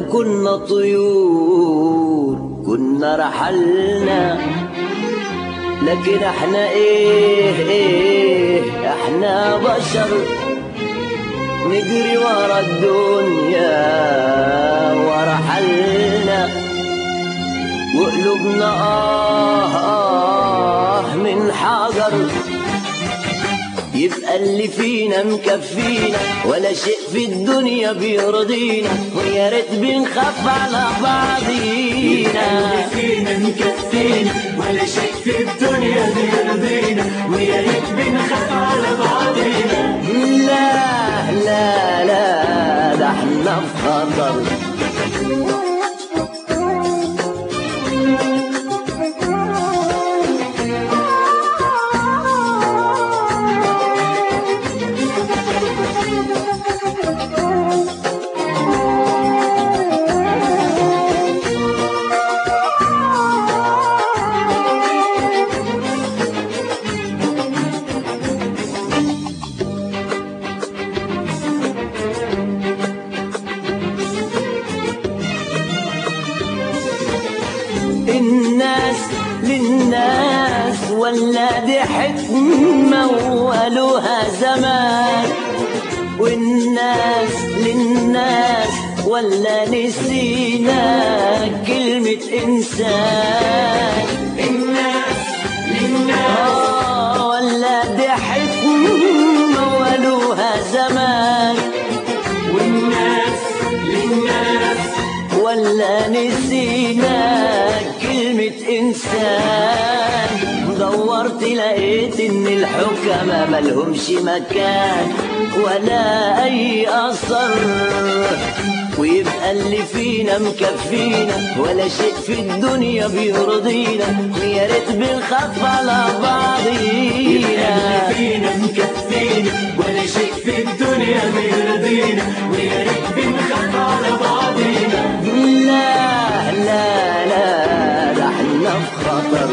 كنا طيور كنا رحلنا لكن احنا ايه ايه احنا بشر نجري ورا الدنيا ورا حالنا وقلوبنا آه آه من حجر يبقى اللي فينا مكفينا ولا شيء في الدنيا بيرضينا ويا ريت بنخاف على بعضينا اللي فينا مكفينا ولا شيء في الدنيا بيرضينا ويا ريت بنخاف على بعضينا لا لا لا ده احنا في خطر الناس للناس ولا دي حكمة وقالوها زمان والناس للناس ولا نسينا كلمة إنسان الناس للناس آه ولا دي حكمة وقالوها زمان والناس للناس ولا نسينا كلمة إنسان دورت لقيت إن الحكمة ملهمش مكان ولا أي أثر ويبقى اللي فينا مكفينا ولا شيء في الدنيا بيرضينا ويا ريت بنخاف على بعضينا اللي فينا مكفينا ولا شيء في الدنيا بيرضينا ويا ريت بنخاف على بعضينا لا لا لا ده احنا في خطر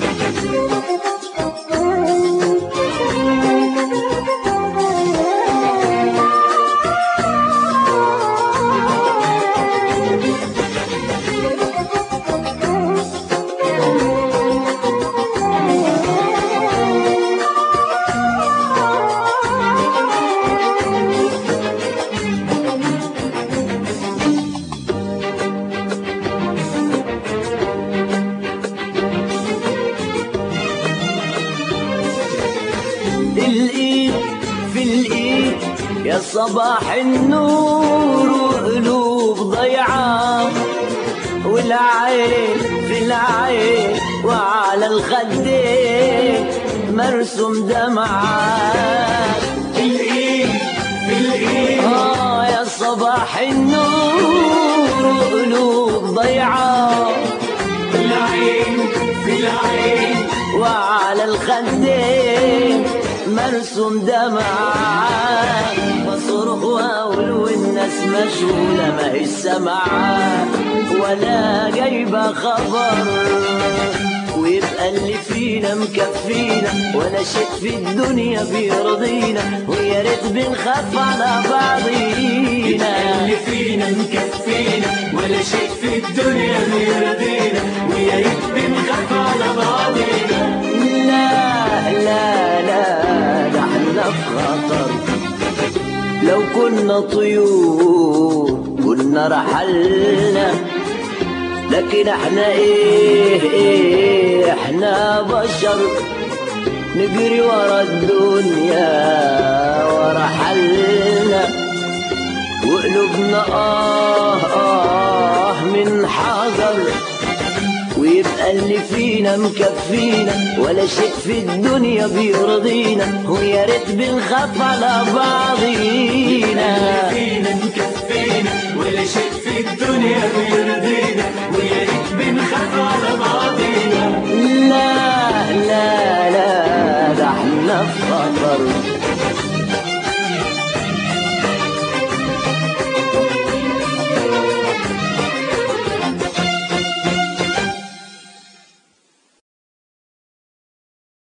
الايد في الايد يا صباح النور وقلوب ضيعة والعين في العين وعلى الخدين مرسوم دمعات الايد في الايد آه يا صباح النور وقلوب ضيعة العين في العين وعلى الخدين مرسوم دمعة بصرخ واقول والناس مشغولة ما هي سامعة ولا جايبة خبر ويبقى اللي فينا مكفينا ولا شيء في الدنيا بيرضينا ويا ريت بنخاف على بعضينا اللي فينا مكفينا ولا شيء في الدنيا بيرضينا ويا ريت بنخاف على بعضينا لا لا لا ده احنا في خطر لو كنا طيور كنا رحلنا لكن احنا ايه ايه احنا بشر نجري ورا الدنيا ورا حالنا وقلوبنا آه آه من حجر ويبقى اللي فينا مكفينا ولا شيء في الدنيا بيرضينا ويا ريت بنخاف على بعضينا اللي فينا مكفينا ولا شيء في الدنيا بيرضينا ويا ريت بنخاف على بعضينا لا لا لا ده احنا في خطر